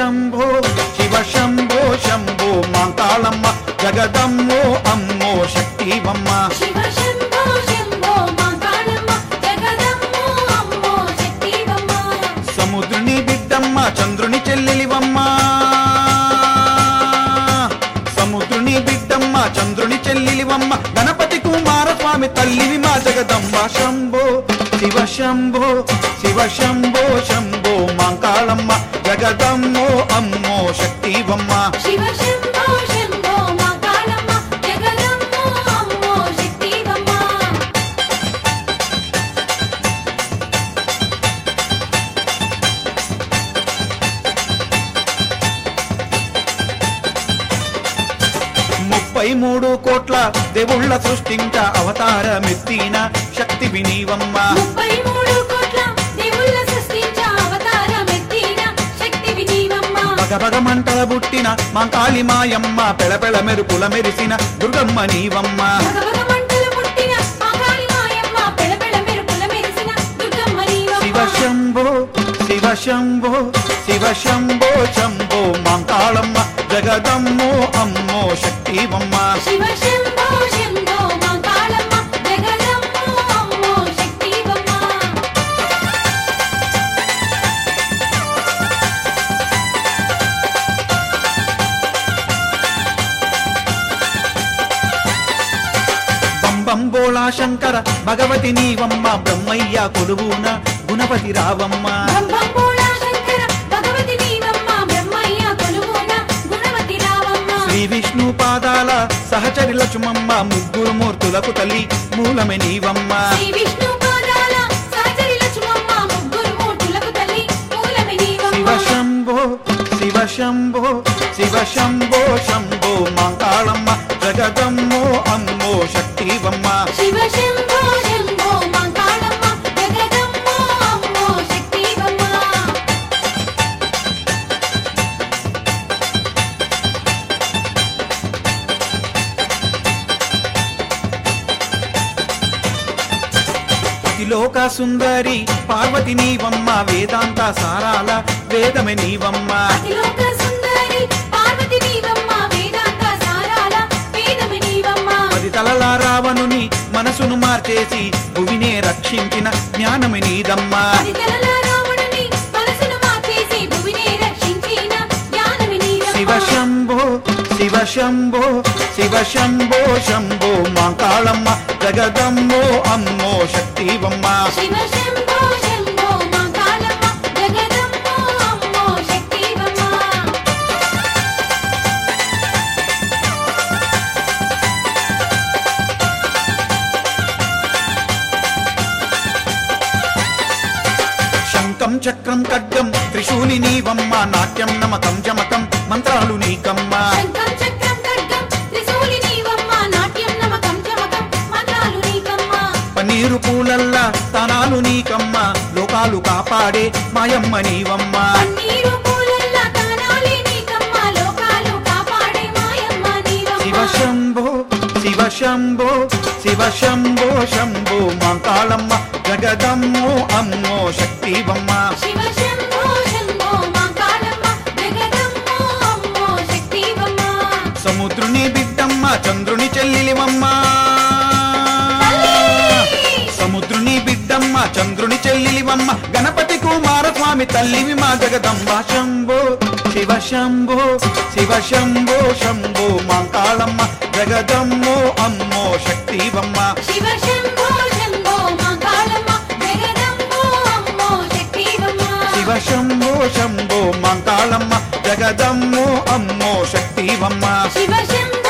శంభో శివ శంభో శంభో మాంకాళమ్మ జగదమ్మో అమ్మో శక్తివమ్మ శివ శంభో శంభో మాంకాళమ్మ జగదమ్మో అమ్మో శక్తివమ్మ సముద్రుని బిడ్డమ్మ చంద్రుని చెల్లెలివమ్మ సముద్రుని బిడ్డమ్మ చంద్రుని చెల్లెలివమ్మ గణపతి కుమారస్వామి తల్లివి మా జగదమ్మ శంభో శివ శంభో శివ శంభో శంభో మాంకాళమ్మ జగదమ్మో అమ్మో శక్తివమ్మ శివ శంభో శంభో మాంకాళమ్మ జగదమ్మో అమ్మో శక్తివమ్మ ముప్పై మూడు కోట్ల దేవుళ్ళ సృష్టించ అవతారమెత్తిన శక్తి వినీవమ్మ ముప్పై మూడు కోట్ల దేవుళ్ళ సృష్టించ అవతారమెత్తిన శక్తి వినీవమ్మ భగభగ మంటల బుట్టిన మాంకాళి మాయమ్మ పెళపెళ మెరుపుల మెరిసిన దుర్గమ్మ నీవమ్మ భగవగ మంటలు పుట్టిన మాంకాళి మాయమ్మ పెళపెళ మెరుపుల మెరిసిన దుర్గమ్మ శివ నీవమ్మ శంభో శివ శంభో శివ శంభో శంభో మాంకాళమ్మ జగదమ్మో అమ్మో శక్తివమ్మ శివ శంభో శంభో మాంకాళమ్మ జగదమ్మో అమ్మో శక్తివమ్మ బంబం బోళా శంకర భగవతి నీవమ్మ బ్రహ్మయ్య కొలువున గుణపతి రావమ్మ బ్రహ్మంబోళా శంకర భగవతి నీవమ్మ బ్రహ్మయ్య కొలువున గుణవతి రావమ్మ శ్రీ విష్ణు పాదాల సహచరి లక్ష్మమ్మ ముగ్గురు మూర్తులకు తల్లి మూలమే నీవమ్మ శ్రీ విష్ణు పాదాల సహచరి లక్ష్మమ్మ ముగ్గురు మూర్తులకు తల్లి మూలమి శివ నీవమ్మ శంభో శివ శంభో శివ శంభో శంభో మాంకాళమ్మ జగదమ్మో అమ్మో శక్తివమ్మ శివ శంభో శంభో మాంకాళమ్మ జగదమ్మో అమ్మో శక్తివమ్మ అతిలోక సుందరి పార్వతి నీవమ్మ వేదాంత సారాల వేదమే నీవమ్మ అతిలోక సుందరి పార్వతి నీవమ్మ వేదాంత సారాల వేదమి నీవమ్మ పది తలల రావణుని మనసును మార్చేసి భువినే రక్షించిన జ్ఞానమే నీదమ్మ పదితలల రావణుని మనసును మార్చేసి భువినే రక్షించిన జ్ఞానమి శివ నీవమ్మ శంభో శివ శంభో శివ శంభో శంభో మాంకాళమ్మ జగదమ్మో అమ్మో శక్తివమ్మ శివ శంభో శంభో మాంకాళమ్మ జగదమ్మో అమ్మో శక్తివమ్మ శంఖం చక్రం ఖడ్గం త్రిశూలి నీవమ్మ నాట్యం నమకం జమకం మంత్రాలు నీకమ్మ శంఖం చక్రం ఖడ్గం త్రిశూలి నీవమ్మ నాట్యం నమకం చమకం మంత్రాలు నీకమ్మ పన్నీరు పూలల్లా తానాలు నీకమ్మ లోకాలు కాపాడే మాయమ్మ నీవమ్మ పన్నీరు పూలల్ల తానాలే నీకమ్మ లోకాలు కాపాడే మాయమ్మ శివ నీవమ్మ శంభో శివ శంభో శివ శంభో శంభో మాంకాళమ్మ జగదమ్మో అమ్మో శక్తివమ్మ శివ శంభో శంభో మాంకాళమ్మ జగదమ్మో అమ్మో శక్తివమ్మ సముద్రుని బిడ్డమ్మ చంద్రుని చెల్లిలివమ్మ సముద్రుని బిడ్డమ్మ చంద్రుని చెల్లిలివమ్మ గణపతి కుమారస్వామి తల్లివి మా జగదంబ శంభో శివ శంభో శివ శంభో శంభో మాంకాళమ్మ జగదమ్మో అమ్మో శక్తివమ్మ శివ శంభో శంభో మాంకాళమ్మ జగదమ్మో అమ్మో శక్తివమ్మ శివ శంభో శంభో మాంకాళమ్మ జగదమ్మో అమ్మో శక్తివమ్మ శివ శంభో